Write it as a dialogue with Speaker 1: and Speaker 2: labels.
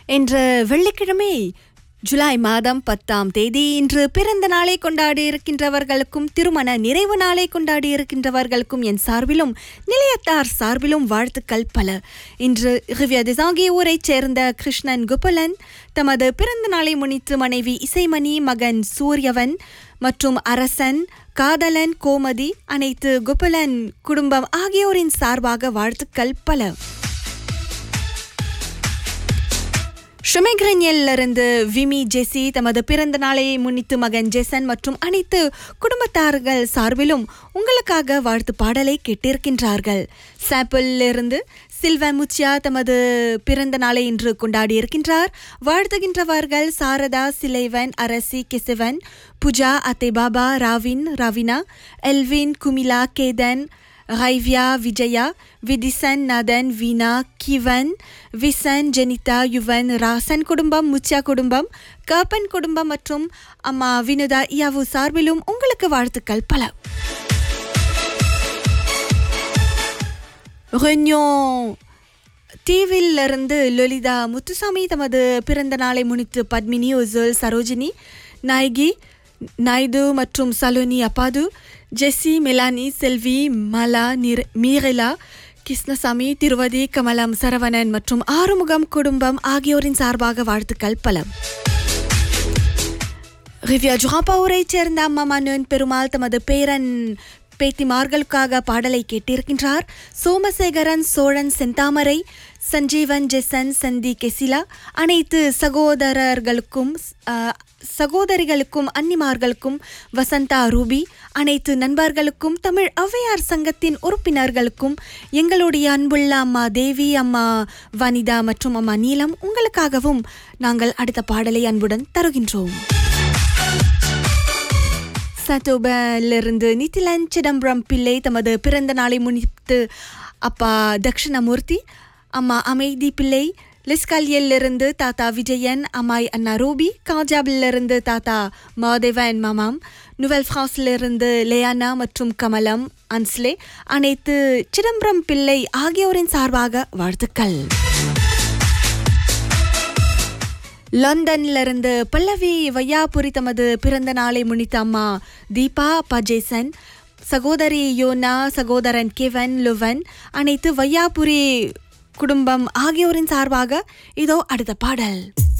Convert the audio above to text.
Speaker 1: இன்று வெள்ளிக்கிழமை ஜூலை மாதம் பத்தாம் தேதி இன்று பிறந்த நாளை கொண்டாடி இருக்கின்றவர்களுக்கும் திருமண நிறைவு நாளை கொண்டாடி இருக்கின்றவர்களுக்கும் என் சார்பிலும் நிலையத்தார் சார்பிலும் வாழ்த்துக்கள் பல இன்று ரிவ்யதிசாங்கி ஊரைச் சேர்ந்த கிருஷ்ணன் குப்பலன் தமது பிறந்த நாளை முன்னிட்டு மனைவி இசைமணி மகன் சூரியவன் மற்றும் அரசன் காதலன் கோமதி அனைத்து குப்பலன் குடும்பம் ஆகியோரின் சார்பாக வாழ்த்துக்கள் பல இருந்து விமி ஜெசி தமது பிறந்த நாளை முன்னிட்டு மகன் ஜெசன் மற்றும் அனைத்து குடும்பத்தார்கள் சார்பிலும் உங்களுக்காக வாழ்த்து பாடலை கேட்டிருக்கின்றார்கள் சாப்பிளிலிருந்து சில்வா முச்சியா தமது பிறந்த நாளை இன்று கொண்டாடி இருக்கின்றார் வாழ்த்துகின்றவர்கள் சாரதா சிலைவன் அரசி கிசிவன் புஜா அத்தை பாபா ராவின் ரவினா எல்வின் குமிலா கேதன் ரைவ்யா விஜயா விதிசன் நதன் வீணா கிவன் விசன் ஜெனிதா யுவன் ராசன் குடும்பம் முச்சியா குடும்பம் கப்பன் குடும்பம் மற்றும் அம்மா வினுதா யாவு சார்பிலும் உங்களுக்கு வாழ்த்துக்கள் பல ரென்யோ தீவிலிருந்து லலிதா முத்துசாமி தமது பிறந்த நாளை முன்னிட்டு பத்மினி உசுல் சரோஜினி நாயகி நாயுடு மற்றும் சலோனி அப்பாது ஜெஸ்ஸி மெலானி செல்வி மலா நிர் மீரலா கிருஷ்ணசாமி திருவதி கமலம் சரவணன் மற்றும் ஆறுமுகம் குடும்பம் ஆகியோரின் சார்பாக வாழ்த்துக்கள் பலம் ரிவ்யா ஜுஹாபாவூரைச் சேர்ந்த அம்மா மனுன் பெருமாள் தமது பேரன் பேத்திமார்களுக்காக பாடலை கேட்டிருக்கின்றார் சோமசேகரன் சோழன் செந்தாமரை சஞ்சீவன் ஜெசன் சந்தி கெசிலா அனைத்து சகோதரர்களுக்கும் அஹ், சகோதரிகளுக்கும் அன்னிமார்களுக்கும் வசந்தா ரூபி அனைத்து நண்பர்களுக்கும் தமிழ் ஔவையார் சங்கத்தின் உறுப்பினர்களுக்கும் எங்களுடைய அன்புள்ள அம்மா தேவி அம்மா வனிதா மற்றும் அம்மா நீலம் உங்களுக்காகவும் நாங்கள் அடுத்த பாடலை அன்புடன் தருகின்றோம் சட்டோபலிருந்து நிதிலன் சிதம்பரம் பிள்ளை தமது பிறந்த நாளை முன்னிட்டு அப்பா தக்ஷணமூர்த்தி அம்மா அமைதி பிள்ளை லிஸ்காலியிலிருந்து தாத்தா விஜயன் அம்மாய் அண்ணா ரூபி காஜாபிலிருந்து தாத்தா மாதேவன் மாமாம் நுவல் ஃப்ரான்ஸிலிருந்து லேயானா மற்றும் கமலம் அன்ஸ்லே அனைத்து சிதம்பரம் பிள்ளை ஆகியோரின் சார்பாக வாழ்த்துக்கள் லண்டன்லிருந்து பல்லவி வையாபுரி தமது பிறந்த நாளை முன்னிட்டு அம்மா தீபா அப்பா ஜேசன் சகோதரி யோனா சகோதரன் கெவன் லுவன் அனைத்து வையாபுரி குடும்பம் ஆகியோரின் சார்பாக இதோ அடுத்த பாடல்